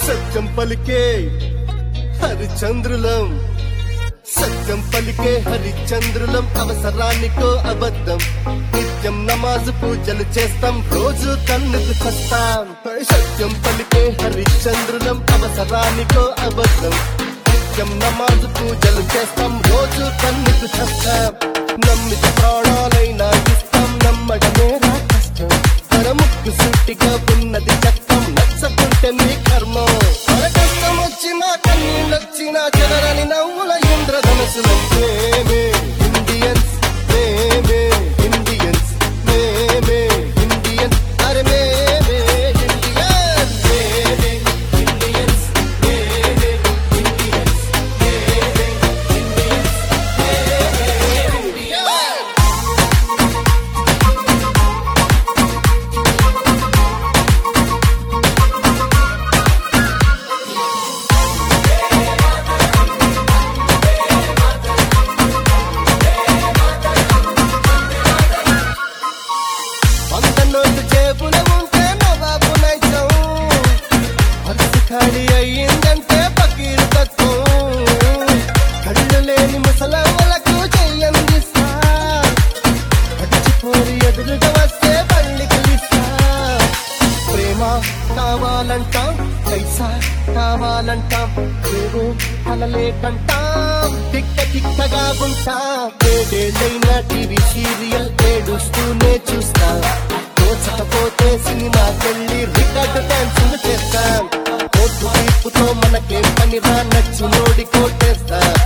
సత్యం పలికే హరిచంద్రులం సత్యం పలికే హరిచంద్రులం అవసరానికో అబద్ధం నిత్యం నమాజు పూజలు చేస్తాం రోజు కన్నుకు చస్తాం సత్యం పలికే హరిచంద్రులం అవసరానికో అబద్ధం నిత్యం నమాజు పూజలు చేస్తాం రోజు కన్నుకు చస్తాం నమ్మిత ప్రాణాలైనా ఇస్తాం నమ్మడమే రా కష్టం మన ముక్కు సుట్టిగా ఉన్నది చట్టం నచ్చకుంటే మీ కర్మం మన కష్టం వచ్చినా కన్నీళ్ళొచ్చినా చెదరని నవ్వుల ఇంద్రధనసుల మేమే ఇండియన్స్ మేమే ఇండియన్స్ మేమే ఇండియన్స్ అరే మేమే ఇండియన్స్ మేమే ఇండియన్స్ మేమే ఇండియన్స్ మేమే ఇండియన్స్ మేమే ఇండియన్స్ వంద నోటు జేబున ఉంటే నవాబు నైజం పర్సు ఖాళీ అయ్యిందంటే పకీరు తత్వం కళ్ళు లేని ముసలమ్మలకు చెయ్యందిస్తా పడిచిపోరి ఎదురుగా వస్తే పళ్ళి కలిస్తా ప్రేమ కావాలంటాం పైసా కావాలంటాం ఏవో కలలేకంటాం తిక్క తిక్కగా ఉంటాం ఏడేళ్ళైనా టీవీ సీరియల్ ఏడుస్తూనే చూస్తా తోచకపోతే సినిమాకెళ్ళి రికార్డు డాన్సులు చేస్తాం కోర్టు తీర్పుతో మనకేం పని రా నచ్చి నోడి కోటేస్తాం